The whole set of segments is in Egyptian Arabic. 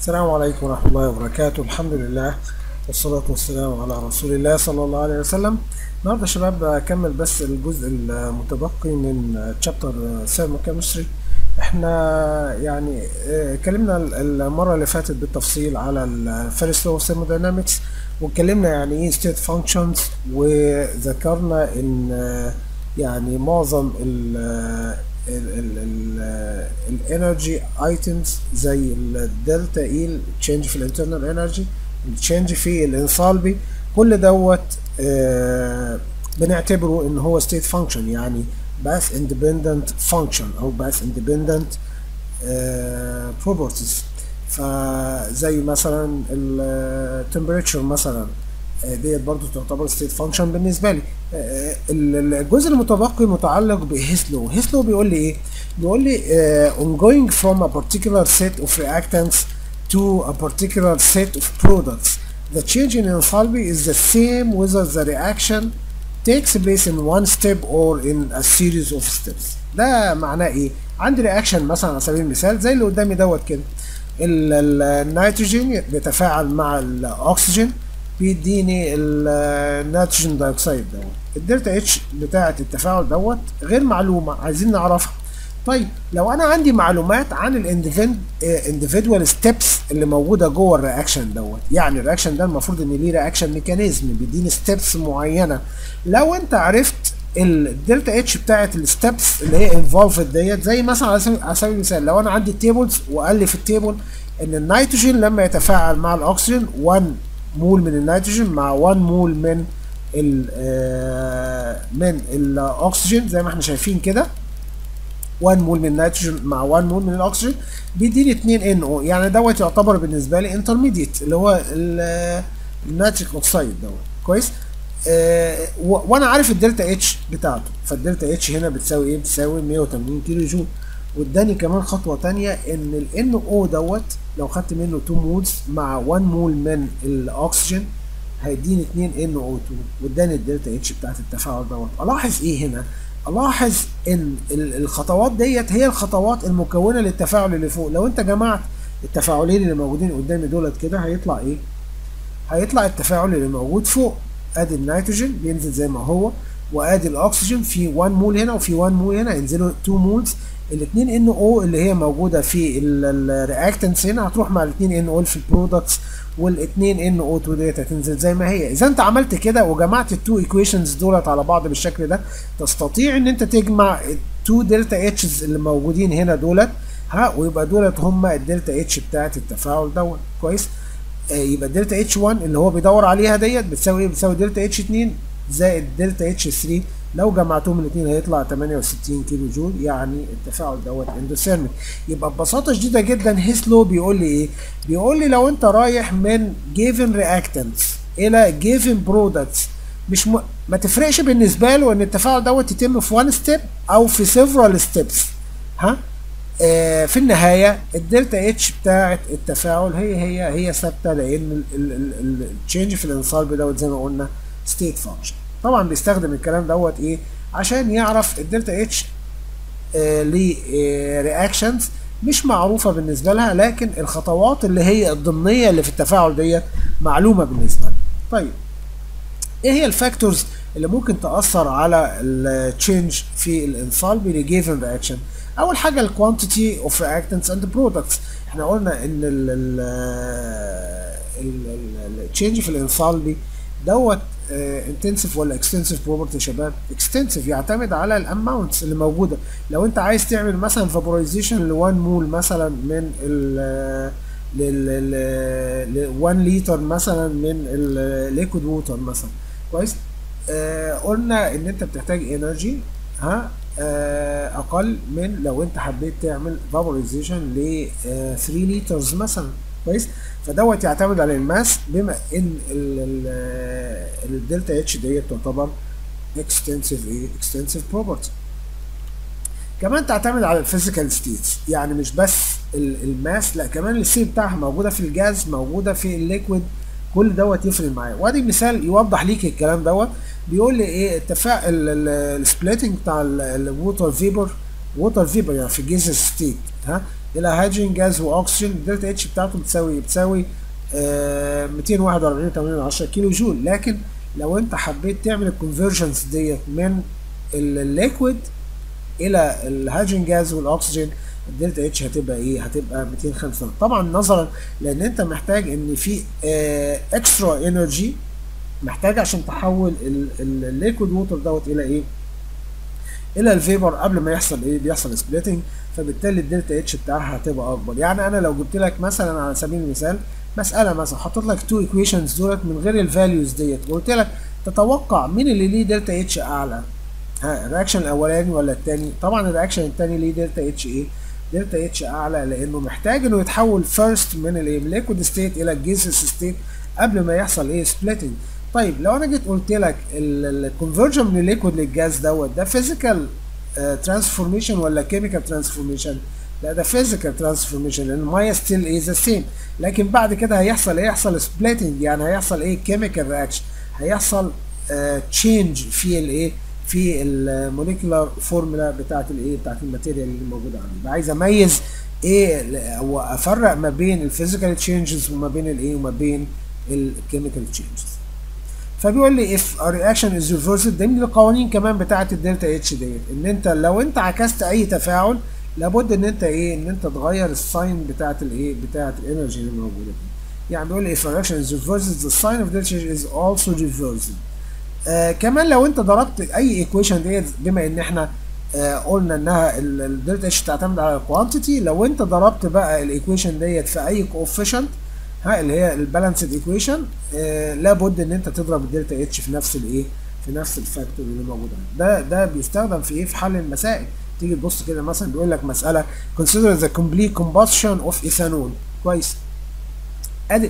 السلام عليكم ورحمة الله وبركاته الحمد لله والصلاة والسلام على رسول الله صلى الله عليه وسلم النهاردة يا شباب أكمل بس الجزء المتبقي من تشابتر ثيرموكيمستري احنا يعني اه، اتكلمنا المرة اللي فاتت بالتفصيل على الفيرست لو ثيرموداينامكس واتكلمنا يعني ايه ستيت فانكشنز وذكرنا ان اه، يعني معظم ال الانرجي ايتمز زي الدلتا ايل تشينج في الانترنال انرجي التشينج في الانصالبي كل دوت آه بنعتبره ان هو ستيت فانكشن يعني باث اندبندنت فانكشن او باث اندبندنت بروبرتيز فزي مثلا التمبريتشر مثلا ديت برضو تعتبر ستيت فانكشن بالنسبه لي الجزء المتبقي متعلق بهيسلو هيسلو بيقول لي ايه بيقول لي uh, on going from a particular set of reactants to a particular set of products the change in enthalpy is the same whether the reaction takes place in one step or in a series of steps ده معناه ايه عندي رياكشن مثلا على سبيل المثال زي اللي قدامي دوت كده النيتروجين بيتفاعل مع الاكسجين بيديني النيتروجين دايوكسيد دوت الدلتا اتش بتاعه التفاعل دوت غير معلومه عايزين نعرفها طيب لو انا عندي معلومات عن الانديفيدوال ستيبس اللي موجوده جوه الرياكشن دوت يعني الرياكشن ده المفروض ان ليه رياكشن ميكانيزم بيديني ستيبس معينه لو انت عرفت الدلتا اتش بتاعت الستبس اللي هي انفولفد ديت زي مثلا على سبيل المثال لو انا عندي تيبلز وقال لي في التيبل ان النيتروجين لما يتفاعل مع الاكسجين 1 مول من النيتروجين مع 1 مول من ال من الاكسجين زي ما احنا شايفين كده 1 مول من النيتروجين مع 1 مول من الاكسجين بيديني 2 ان او يعني دوت يعتبر بالنسبه لي انترميديت اللي هو النيتريك اوكسيد دوت كويس آه وانا عارف الدلتا اتش بتاعته فالدلتا اتش هنا بتساوي ايه بتساوي 180 كيلو جول واداني كمان خطوه ثانيه ان ال او دوت لو خدت منه 2 مولز مع 1 مول من الاكسجين هيديني 2 ان او 2 واداني الدلتا اتش بتاعت التفاعل دوت الاحظ ايه هنا الاحظ ان الخطوات ديت هي الخطوات المكونه للتفاعل اللي فوق لو انت جمعت التفاعلين اللي موجودين قدامي دولت كده هيطلع ايه هيطلع التفاعل اللي موجود فوق ادي النيتروجين بينزل زي ما هو وادي الاكسجين في 1 مول هنا وفي 1 مول هنا ينزلوا 2 مولز الاثنين ان او اللي هي موجوده في الرياكتنس هنا هتروح مع الاثنين ان او في البرودكتس والاثنين ان او 2 ديت هتنزل زي ما هي اذا انت عملت كده وجمعت التو ايكويشنز دولت على بعض بالشكل ده تستطيع ان انت تجمع التو دلتا اتشز اللي موجودين هنا دولت ها ويبقى دولت هم الدلتا اتش بتاعت التفاعل دوت كويس آه يبقى الدلتا اتش 1 اللي هو بيدور عليها ديت بتساوي ايه بتساوي دلتا اتش 2 زائد دلتا اتش 3 لو جمعتهم الاثنين هيطلع 68 كيلو جول يعني التفاعل دوت اندوثيرميك يبقى ببساطه شديده جدا هيسلو بيقول لي ايه بيقول لي لو انت رايح من جيفن رياكتنتس الى جيفن برودكتس مش م... ما تفرقش بالنسبه له ان التفاعل دوت يتم في وان ستيب او في سيفرال ستيبس ها آه في النهايه الدلتا اتش بتاعه التفاعل هي هي هي ثابته لان التشينج في الانصالب دوت زي ما قلنا ستيت فانكشن طبعا بيستخدم الكلام دوت ايه عشان يعرف الدلتا اتش آه لرياكشنز مش معروفه بالنسبه لها لكن الخطوات اللي هي الضمنيه اللي في التفاعل ديت معلومه بالنسبه لها طيب ايه هي الفاكتورز اللي ممكن تاثر على التشينج في الانصالبي لجيفن رياكشن اول حاجه الكوانتيتي اوف رياكتنتس اند برودكتس احنا قلنا ان التشينج في الانصالبي دوت انتنسيف ولا اكستنسيف بروبرتي يا شباب اكستنسيف يعتمد على الاماونتس اللي موجوده لو انت عايز تعمل مثلا فابورايزيشن ل 1 مول مثلا من ال ل 1 لتر مثلا من الليكويد ووتر مثلا كويس آه قلنا ان انت بتحتاج انرجي ها آه اقل من لو انت حبيت تعمل فابورايزيشن ل 3 لترز مثلا كويس فدوت يعتمد على الماس بما ان الدلتا اتش ديت تعتبر اكستنسيف ايه اكستنسيف بروبرتي كمان تعتمد على الفيزيكال ستيتس يعني مش بس الماس لا كمان السي بتاعها موجوده في الجاز موجوده في الليكويد كل دوت يفرق معايا وادي مثال يوضح ليك الكلام دوت بيقول لي ايه التفاعل السبليتنج بتاع الووتر فيبر ووتر فيبر يعني في جيز ستيت ها الى هيدروجين جاز واكسجين الدلتا اتش بتاعته بتساوي بتساوي آه 241.8 كيلو جول لكن لو انت حبيت تعمل الكونفرجنز ديت من الليكويد الى الهيدروجين جاز والاكسجين الدلتا اتش هتبقى ايه هتبقى 205 طبعا نظرا لان انت محتاج ان في اكسترا انرجي محتاج عشان تحول الليكويد ووتر دوت الى ايه الى الفيبر قبل ما يحصل ايه بيحصل سبليتنج فبالتالي الدلتا اتش بتاعها هتبقى اكبر يعني انا لو جبت لك مثلا على سبيل المثال مساله مثلا حطيت لك تو ايكويشنز دولت من غير الفاليوز ديت وقلت لك تتوقع مين اللي ليه دلتا اتش اعلى ها الرياكشن الاولاني ولا الثاني طبعا الرياكشن الثاني ليه دلتا اتش ايه دلتا اتش اعلى لانه محتاج انه يتحول فيرست من الايه ليكويد ستيت الى الجيسس ستيت قبل ما يحصل ايه سبليتنج طيب لو انا جيت قلت لك الكونفرجن من الليكويد للجاز دوت ده فيزيكال ترانسفورميشن ولا كيميكال ترانسفورميشن لا ده فيزيكال ترانسفورميشن لان الميه ستيل ايه ذا سيم لكن بعد كده هيحصل ايه هيحصل سبليتنج يعني هيحصل ايه كيميكال رياكشن هيحصل تشينج uh, في الايه في الموليكولار فورمولا بتاعت الايه بتاعت الماتيريال اللي موجوده عندي عايز اميز ايه او افرق ما بين الفيزيكال تشينجز وما بين الايه وما بين الكيميكال تشينجز فبيقول لي if a reaction is reversed ده من القوانين كمان بتاعت الدلتا اتش ديت ان انت لو انت عكست اي تفاعل لابد ان انت ايه ان انت تغير الساين بتاعت الايه بتاعت الانرجي اللي موجوده دي يعني بيقول لي if a reaction is reversed the sign of delta is also reversed آه كمان لو انت ضربت اي ايكويشن ديت بما ان احنا آه قلنا انها الدلتا اتش تعتمد على الكوانتيتي لو انت ضربت بقى الايكويشن ديت في اي كوفيشنت ها اللي هي البالانسد ايكويشن آه لابد ان انت تضرب الدلتا اتش في نفس الايه في نفس الفاكتور اللي موجود ده ده بيستخدم في ايه في حل المسائل تيجي تبص كده مثلا بيقول لك مساله consider the complete combustion of ethanol كويس ادي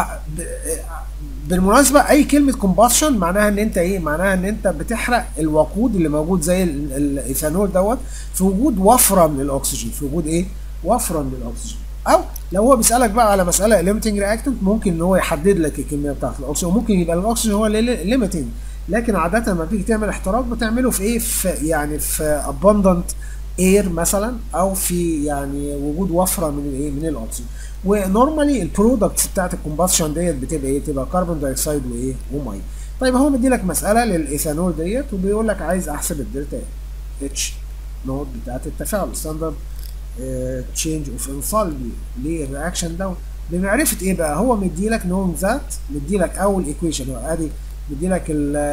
بالمناسبه اي كلمه كومباشن معناها ان انت ايه معناها ان انت بتحرق الوقود اللي موجود زي الايثانول دوت في وجود وفره من الاكسجين في وجود ايه وفره من الاكسجين او لو هو بيسالك بقى على مساله ليميتنج رياكتنت ممكن ان هو يحدد لك الكميه بتاعت الاكسجين وممكن يبقى الاكسجين هو ليميتنج لكن عاده لما بتيجي تعمل احتراق بتعمله في ايه في يعني في اباندنت اير مثلا او في يعني وجود وفره من الايه من الاكسجين ونورمالي البرودكتس بتاعت الكومباشن ديت بتبقى ايه تبقى كربون دايوكسيد وايه وميه طيب هو مدي لك مساله للايثانول ديت وبيقول لك عايز احسب الدلتا اتش نوت بتاعت التفاعل ستاندرد تشينج اوف انثالبي للرياكشن دوت بمعرفه ايه بقى هو مدي لك نون ذات مدي لك اول ايكويشن هو ادي مدي لك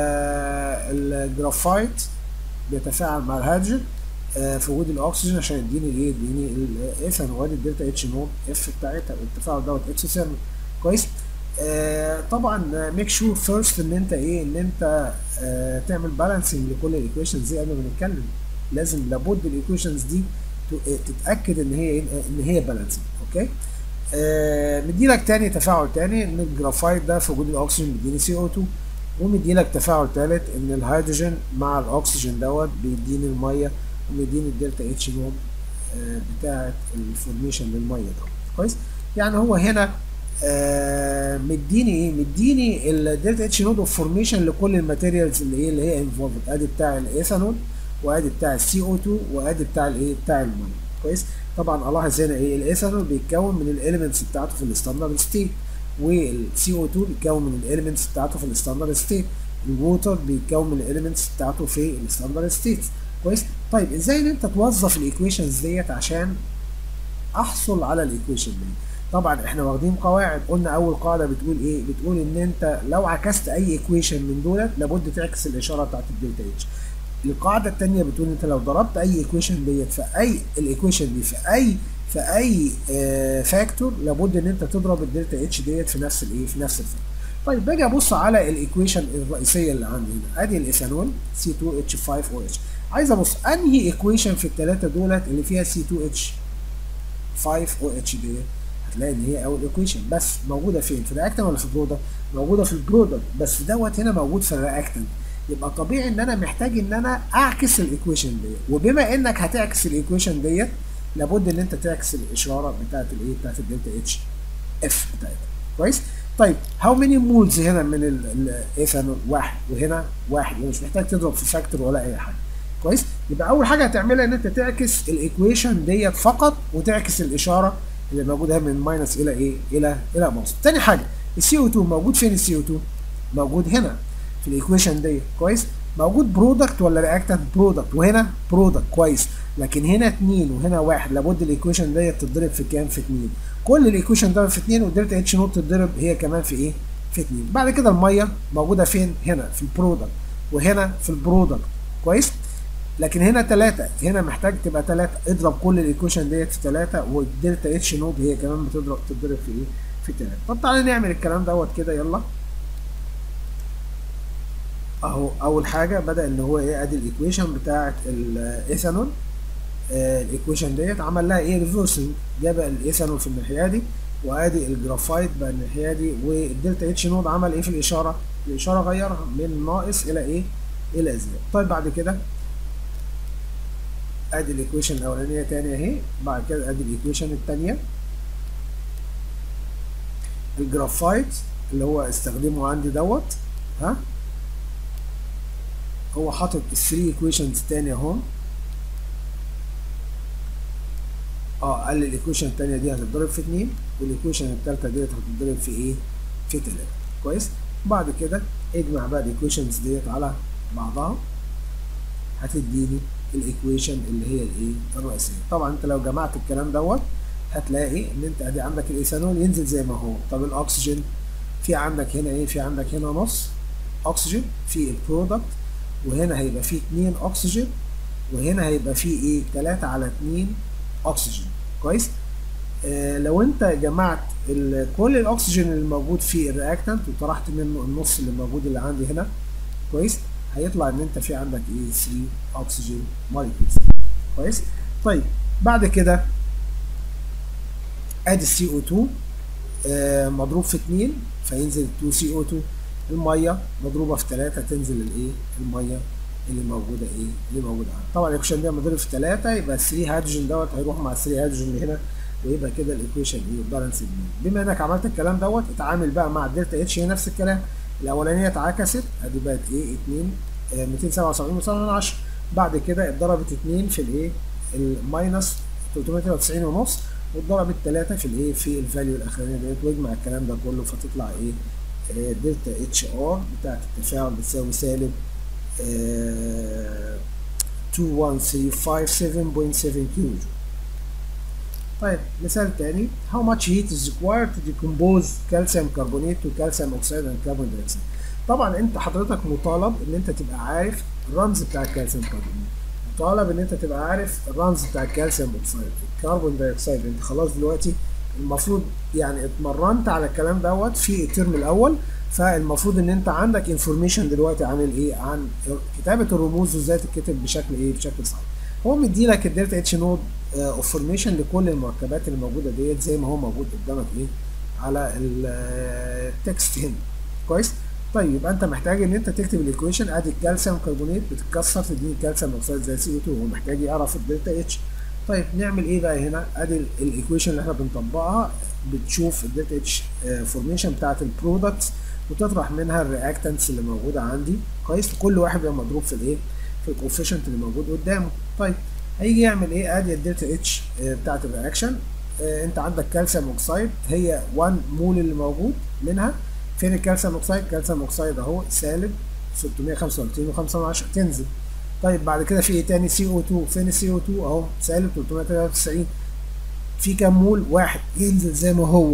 الجرافايت بيتفاعل مع الهيدروجين في وجود الاكسجين عشان يديني ايه يديني الايثانول وادي الدلتا اتش نوت اف بتاعتها التفاعل دوت اكسوثيرمي كويس آه طبعا ميك شور فيرست ان انت ايه ان انت آه تعمل بالانسنج لكل الايكويشنز دي قبل ما نتكلم لازم لابد الايكويشنز دي تتاكد ان هي ان هي بالانسنج اوكي آه مدي لك تاني تفاعل تاني ان الجرافايت ده في وجود الاكسجين بيديني سي او 2 ومدي لك تفاعل تالت ان الهيدروجين مع الاكسجين دوت بيديني الميه ومديني الدلتا اتش نود آه بتاعه الفورميشن للميه دوت كويس يعني هو هنا آه مديني ايه مديني الدلتا اتش نود اوف فورميشن لكل الماتيريالز اللي ايه اللي هي انفولفد ادي بتاع الايثانول وادي بتاع السي او 2 وادي بتاع الايه بتاع الميه كويس طبعا الاحظ هنا ايه الايثانول بيتكون من الاليمنتس بتاعته في الستاندرد ستيت والسي او 2 بيتكون من الاليمنتس بتاعته في الستاندرد ستيت الووتر بيتكون من الاليمنتس بتاعته في الستاندرد ستيت كويس طيب ازاي ان انت توظف الايكويشنز ديت عشان احصل على الايكويشن دي طبعا احنا واخدين قواعد قلنا اول قاعده بتقول ايه بتقول ان انت لو عكست اي ايكويشن من دولت لابد تعكس الاشاره بتاعت الدلتا اتش القاعده الثانيه بتقول انت لو ضربت اي ايكويشن ديت في اي الايكويشن دي في اي في اي آه فاكتور لابد ان انت تضرب الدلتا اتش ديت في نفس الايه في نفس الفاكتور طيب باجي ابص على الايكويشن الرئيسيه اللي عندي هنا ادي الايثانول C2H5OH عايز ابص انهي ايكويشن في الثلاثه دولت اللي فيها C2H5OH ديت هتلاقي ان هي اول ايكويشن بس موجوده فين في الرياكتنت ولا في البرودكت موجوده في البرودكت بس دوت هنا موجود في الرياكتنت يبقى طبيعي ان انا محتاج ان انا اعكس الايكويشن ديت وبما انك هتعكس الايكويشن ديت لابد ان انت تعكس الاشاره بتاعت الايه بتاعت الدلتا اتش اف بتاعتها كويس طيب هاو ماني مولز هنا من الايثانول واحد وهنا واحد مش محتاج تضرب في فاكتور ولا اي حاجه كويس يبقى اول حاجه هتعملها ان انت تعكس الايكويشن ديت فقط وتعكس الاشاره اللي موجوده من ماينس الى ايه الى الى بلس تاني حاجه السي او 2 موجود فين السي او 2 موجود هنا في الايكويشن ديت كويس موجود برودكت ولا رياكتنت برودكت وهنا برودكت كويس لكن هنا 2 وهنا 1 لابد الايكويشن ديت تتضرب في كام في 2 كل الايكويشن ده في 2 والدلتا اتش نوت تتضرب هي كمان في ايه في 2 بعد كده الميه موجوده فين هنا في البرودكت وهنا في البرودكت كويس لكن هنا 3 هنا محتاج تبقى 3 اضرب كل الايكويشن ديت في 3 والدلتا اتش نوت هي كمان بتضرب تتضرب في ايه في 3 طب تعالى نعمل الكلام دوت كده يلا اهو اول حاجه بدا ان هو ايه ادي الايكويشن بتاعه الايثانول آه الايكويشن ديت عمل لها ايه ريفرسنج جاب الايثانول في الناحيه دي وادي الجرافايت بقى الناحيه دي والدلتا اتش نود عمل ايه في الاشاره الاشاره غيرها من ناقص الى ايه الى زائد طيب بعد كده ادي الايكويشن الاولانيه تاني اهي بعد كده ادي الايكويشن الثانيه الجرافايت اللي هو استخدمه عندي دوت ها هو حاطط الثري ايكويشنز تاني اهو اه قال لي الايكويشن التانية دي هتتضرب في 2 والايكويشن التالتة ديت هتتضرب في ايه؟ في 3 كويس؟ بعد كده اجمع بقى الايكويشنز ديت على بعضها هتديني الايكويشن اللي هي الايه؟ الرئيسية طبعا انت لو جمعت الكلام دوت هتلاقي ان انت ادي عندك الايثانول ينزل زي ما هو طب الاكسجين في عندك هنا ايه؟ في عندك هنا نص اكسجين في البرودكت وهنا هيبقى فيه 2 اكسجين وهنا هيبقى فيه ايه 3 على 2 اكسجين كويس آه لو انت جمعت كل الاكسجين اللي موجود في الرياكتنت وطرحت منه النص اللي موجود اللي عندي هنا كويس هيطلع ان انت في عندك ايه 3 اكسجين موليكيولز كويس طيب بعد كده ادي السي او 2 آه مضروب في 2 فينزل 2 سي او 2 الميه مضروبه في 3 تنزل الايه الميه اللي موجوده ايه اللي موجوده عندي طبعا الايكويشن دي مضروب في 3 يبقى 3 هيدروجين دوت هيروح مع 3 هيدروجين اللي هنا ويبقى كده الايكويشن ايه بالانس بما انك عملت الكلام دوت اتعامل بقى مع الدلتا اتش هي نفس الكلام الاولانيه اتعكست ادي بقت ايه 2 آه 277 من 10 بعد كده اتضربت 2 في الايه الماينس 393 ونص واتضربت 3 في الايه في الفاليو الاخرانيه ديت واجمع الكلام ده كله فتطلع ايه دلتا اتش ار بتاعت التفاعل بتساوي سالب 21357.7 كيلو طيب مثال تاني how much heat is required to decompose calcium carbonate to calcium oxide and carbon dioxide طبعا انت حضرتك مطالب ان انت تبقى عارف الرمز بتاع الكالسيوم كربونات مطالب ان انت تبقى عارف الرمز بتاع الكالسيوم اوكسيد الكربون دايوكسيد انت خلاص دلوقتي المفروض يعني اتمرنت على الكلام دوت في الترم الاول فالمفروض ان انت عندك انفورميشن دلوقتي عن الايه عن كتابه الرموز وازاي تتكتب بشكل ايه بشكل صح هو مدي لك الدلتا اتش نود اوف فورميشن لكل المركبات اللي موجوده ديت زي ما هو موجود قدامك ايه على التكست هنا كويس طيب يبقى انت محتاج ان انت تكتب الايكويشن ادي الكالسيوم كربونات بتتكسر تديني الكالسيوم اوكسيد زي سي او 2 هو محتاج يعرف الدلتا اتش طيب نعمل ايه بقى هنا ادي الايكويشن اللي احنا بنطبقها بتشوف الدلتا اتش فورميشن بتاعت البرودكتس وتطرح منها الرياكتنتس اللي موجوده عندي كويس كل واحد بيبقى مضروب في الايه في الكوفيشنت اللي موجود قدامه طيب هيجي يعمل ايه ادي الدلتا اتش بتاعت الرياكشن انت عندك كالسيوم اوكسيد هي 1 مول اللي موجود منها فين الكالسيوم اوكسيد الكالسيوم اوكسيد اهو سالب 635 و5 تنزل طيب بعد كده في ايه تاني سي او 2 فين السي او 2 اهو سالب 393 في كام مول واحد ينزل زي ما هو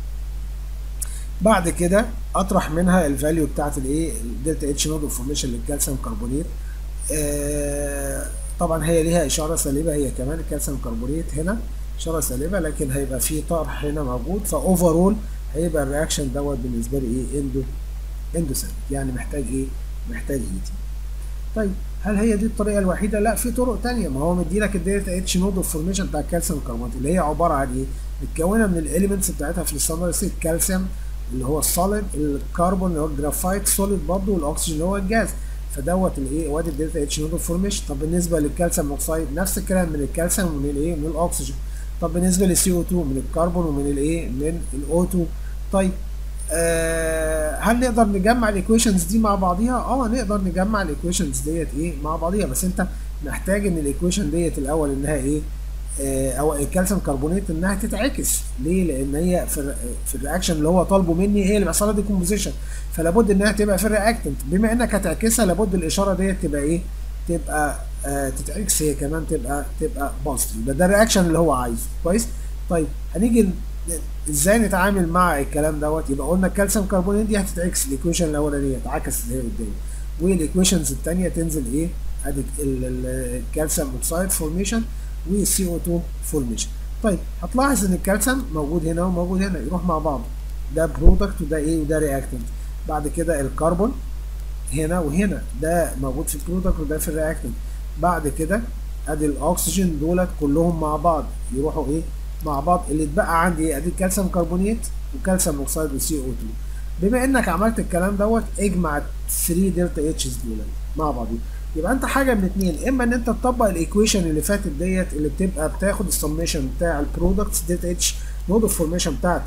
بعد كده اطرح منها الفاليو بتاعت الايه الدلتا اتش نود فورميشن للكالسيوم كربونيت آه طبعا هي ليها اشاره سالبه هي كمان الكالسيوم كربونيت هنا اشاره سالبه لكن هيبقى في طرح هنا موجود فاوفرول هيبقى الرياكشن دوت بالنسبه لي ايه اندو اندو سالب يعني محتاج ايه محتاج هيتنج طيب هل هي دي الطريقه الوحيده لا في طرق تانية ما هو مدي لك الدلتا اتش نود اوف فورميشن بتاع الكالسيوم كربونات اللي هي عباره عن ايه متكونه من الاليمنتس بتاعتها في الستاندرد ستيت كالسيوم اللي هو السوليد الكربون اللي هو الجرافايت سوليد برضه والاكسجين اللي هو الجاز فدوت الايه وادي الدلتا اتش نود اوف فورميشن طب بالنسبه للكالسيوم اوكسيد نفس الكلام من الكالسيوم ومن الايه من الاكسجين طب بالنسبه للسي او 2 من الكربون ومن الايه من الاو 2 طيب آه هل نقدر نجمع الايكويشنز دي مع بعضيها؟ اه نقدر نجمع الايكويشنز ديت ايه مع بعضيها بس انت محتاج ان الايكويشن ديت الاول انها ايه آه او الكالسيوم كربونات انها تتعكس ليه لان هي في في الرياكشن اللي هو طالبه مني هي اللي بيحصل لها ديكومبوزيشن فلا بد انها تبقى في الرياكتنت بما انك هتعكسها لابد الاشاره ديت تبقى ايه تبقى آه تتعكس هي كمان تبقى تبقى بوزيتيف يبقى ده الرياكشن اللي هو عايزه كويس طيب هنيجي ازاي نتعامل مع الكلام دوت يبقى قلنا الكالسيوم كربونات دي هتتعكس الايكويشن الاولانيه اتعكست هي قدامي والايكويشنز الثانيه تنزل ايه ادي الكالسيوم اوكسايد فورميشن والسي او 2 فورميشن طيب هتلاحظ ان الكالسيوم موجود هنا وموجود هنا يروح مع بعض ده برودكت وده ايه وده رياكتنت بعد كده الكربون هنا وهنا ده موجود في البرودكت وده في الرياكتنت بعد كده ادي الاكسجين دولت كلهم مع بعض يروحوا ايه مع بعض اللي اتبقى عندي ايه ادي الكالسيوم كربونات وكالسيوم اوكسيد وسي او 2 بما انك عملت الكلام دوت اجمع 3 دلتا اتشز دول مع بعض يبقى انت حاجه من اتنين اما ان انت تطبق الايكويشن اللي فاتت ديت اللي بتبقى بتاخد السميشن بتاع البرودكتس دلتا اتش نود اوف فورميشن بتاعت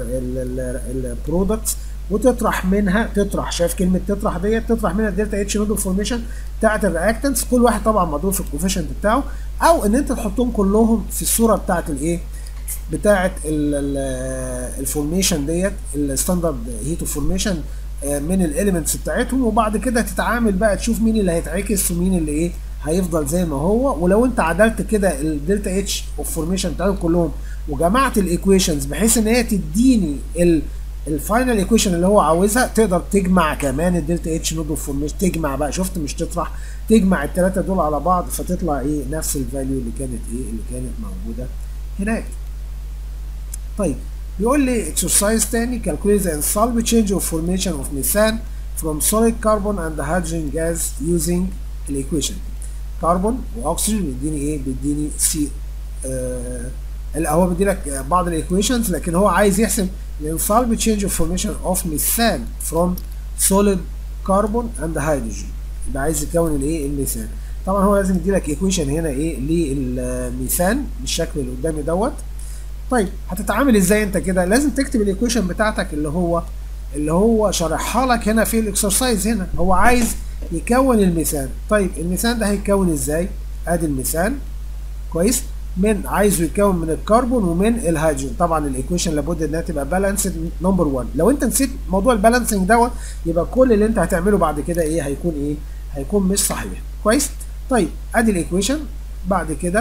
البرودكتس وتطرح منها تطرح شايف كلمه تطرح ديت تطرح منها الدلتا اتش نود اوف فورميشن بتاعت الرياكتنتس كل واحد طبعا مضروب في الكوفيشنت بتاعه او ان انت تحطهم كلهم في الصوره بتاعت الايه بتاعت الفورميشن ديت الستاندرد هيت اوف فورميشن من الاليمنتس بتاعتهم وبعد كده تتعامل بقى تشوف مين اللي هيتعكس ومين اللي ايه هيفضل زي ما هو ولو انت عدلت كده الدلتا اتش اوف فورميشن بتاعتهم كلهم وجمعت الايكويشنز بحيث ان هي تديني ال الفاينل ايكويشن اللي هو عاوزها تقدر تجمع كمان الدلتا اتش نود اوف فورميشن تجمع بقى شفت مش تطرح تجمع الثلاثه دول على بعض فتطلع ايه نفس الفاليو اللي كانت ايه اللي كانت موجوده هناك طيب بيقول لي exercise تاني calculate the enthalpy change of formation of methane from solid carbon and hydrogen gas using الايكويشن كربون واكسجين بيديني ايه بيديني سي آه هو بيدي لك بعض الايكويشنز لكن هو عايز يحسب الانثالبي change of formation of methane from solid carbon and hydrogen يبقى عايز يكون الايه الميثان طبعا هو لازم يدي لك ايكويشن هنا ايه للميثان بالشكل اللي قدامي دوت طيب هتتعامل ازاي انت كده لازم تكتب الايكويشن بتاعتك اللي هو اللي هو شارحها لك هنا في الاكسرسايز هنا هو عايز يكون الميثان طيب الميثان ده هيتكون ازاي ادي الميثان كويس من عايزه يتكون من الكربون ومن الهيدروجين طبعا الايكويشن لابد انها تبقى بالانسد نمبر 1 لو انت نسيت موضوع البالانسنج دوت يبقى كل اللي انت هتعمله بعد كده ايه هيكون ايه هيكون مش صحيح كويس طيب ادي الايكويشن بعد كده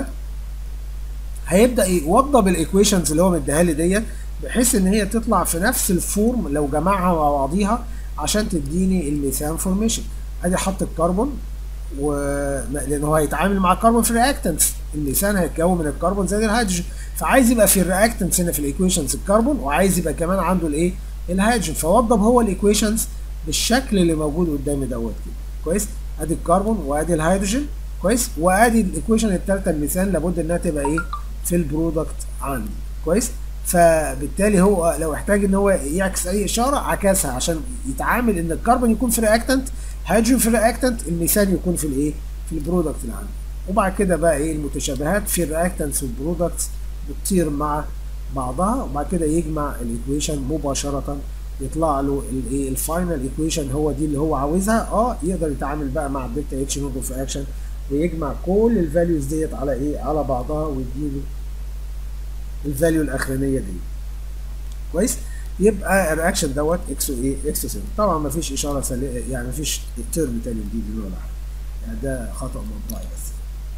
هيبدا يوضب الايكويشنز اللي هو مديها لي ديت بحيث ان هي تطلع في نفس الفورم لو جمعها مع بعضيها عشان تديني الميثان فورميشن ادي حط الكربون و لان هو هيتعامل مع الكربون في الرياكتنتس الميثان هيتكون من الكربون زي الهيدروجين فعايز يبقى في الرياكتنتس هنا في الايكويشنز الكربون وعايز يبقى كمان عنده الايه الهيدروجين فوضب هو الايكويشنز بالشكل اللي موجود قدامي دوت كده كويس ادي الكربون وادي الهيدروجين كويس وادي الايكويشن الثالثه الميثان لابد انها تبقى ايه في البرودكت عندي كويس فبالتالي هو لو احتاج ان هو يعكس اي اشاره عكسها عشان يتعامل ان الكربون يكون في رياكتنت هيدروجين في الرياكتنت الميثان يكون في الايه في البرودكت اللي عندي وبعد كده بقى ايه المتشابهات في الرياكتنتس والبرودكتس بتطير مع بعضها وبعد كده يجمع الايكويشن مباشره يطلع له الايه الفاينل ايكويشن هو دي اللي هو عاوزها اه يقدر يتعامل بقى مع الدلتا اتش نود اوف اكشن ويجمع كل الفاليوز ديت على ايه على بعضها ويديله الفاليو الاخرانيه دي كويس يبقى الرياكشن دوت اكس وايه اكس 7 طبعا ما فيش اشاره سليمه يعني ما فيش ترم تاني جديد ولا حاجه يعني ده خطا مطبعي بس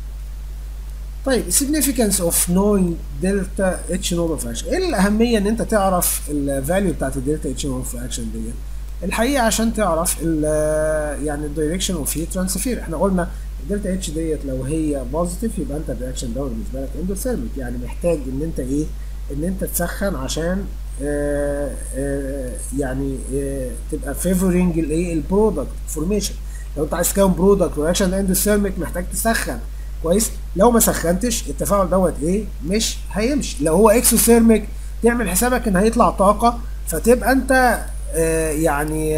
طيب significance of knowing delta h node of action ايه الاهميه ان انت تعرف الفاليو بتاعت الدلتا اتش نود اوف اكشن ديت الحقيقه عشان تعرف ال يعني الدايركشن اوف هيت ترانسفير احنا قلنا الدلتا اتش ديت لو هي بوزيتيف يبقى انت الرياكشن ده بالنسبه لك اندوثيرميك يعني محتاج ان انت ايه ان انت تسخن عشان آآ آآ يعني آآ تبقى فيفورنج الايه البرودكت فورميشن لو انت عايز تكون برودكت ورياكشن اندوثيرميك محتاج تسخن كويس لو ما سخنتش التفاعل دوت ايه مش هيمشي لو هو اكسوثيرميك تعمل حسابك ان هيطلع طاقه فتبقى انت يعني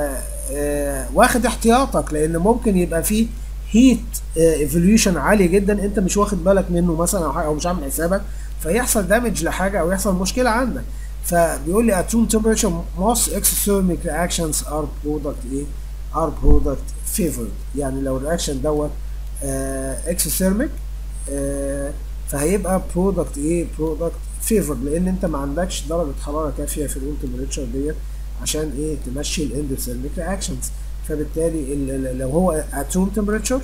واخد احتياطك لان ممكن يبقى فيه هيت ايفوليوشن عالي جدا انت مش واخد بالك منه مثلا او حاجه او مش عامل حسابك فيحصل دامج لحاجه او يحصل مشكله عندك فبيقول لي at room temperature most exothermic reactions are product ايه are product favored يعني لو الرياكشن دوت اكسوثيرميك فهيبقى برودكت ايه برودكت فيفر لان انت ما عندكش درجه حراره كافيه في الروم تمبريتشر ديت عشان ايه تمشي الاندوثيرميك رياكشنز فبالتالي ال- ال- لو هو at room temperature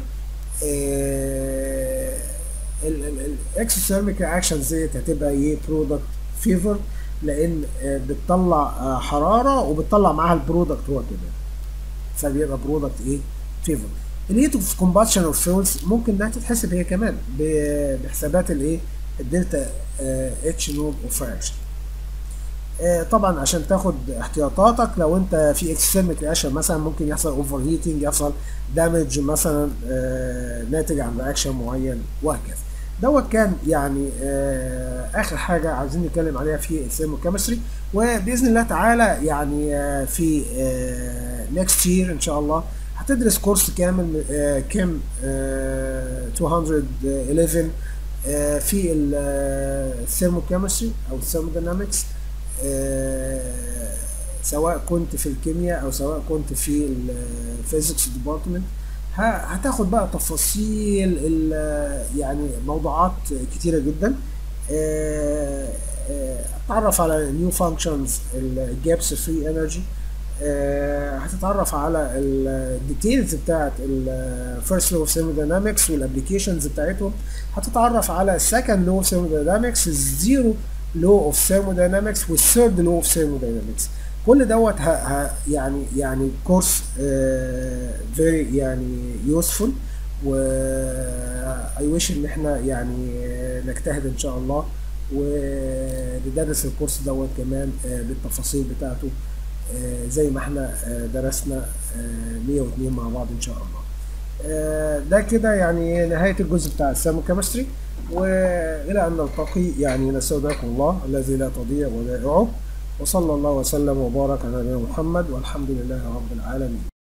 الاكسوثيرميك رياكشنز ديت هتبقى ايه برودكت فيفر لان آه، بتطلع آه، حراره وبتطلع معاها البرودكت هو كمان فبيبقى برودكت ايه فيفر الهيت اوف كومباشن اوف فيولز ممكن انها تتحسب هي كمان ب- بحسابات الايه الدلتا اتش نود اوف رياكشن طبعا عشان تاخد احتياطاتك لو انت في اكسترميك رياكشن مثلا ممكن يحصل اوفر هيتنج يحصل دامج مثلا آه، ناتج عن رياكشن معين وهكذا دوت كان يعني آه، اخر حاجه عايزين نتكلم عليها في الثيرموكيمستري وباذن الله تعالى يعني آه، في نيكست يير ان شاء الله هتدرس كورس كامل آه، كام آه، 211 آه، في الثيرموكيمستري او الثيرمودينامكس آه، سواء كنت في الكيمياء او سواء كنت في الفيزيكس ديبارتمنت هتاخد بقى تفاصيل ال- يعني موضوعات كتيره جدا آه، آه، هتتعرف على نيو فانكشنز الجابس فري انرجي هتتعرف على الديتيلز بتاعت الفيرست لو اوف ثيرموداينامكس والابلكيشنز بتاعتهم هتتعرف على السكند لو اوف ثيرموداينامكس الزيرو لو اوف ثيرموداينامكس والثيرد لو اوف ثيرموداينامكس كل دوت ه... ه... يعني يعني كورس فيري يعني يوسفول و اي ويش ان احنا يعني آه، نجتهد ان شاء الله وندرس الكورس دوت كمان آه، بالتفاصيل بتاعته آه، زي ما احنا آه، درسنا آه، 102 مع بعض ان شاء الله آه، ده كده يعني نهاية الجزء بتاع الثيرموكيمستري وإلى أن نلتقي يعني نستودعكم الله الذي لا تضيع ودائعه وصلى الله وسلم وبارك على نبينا محمد والحمد لله رب العالمين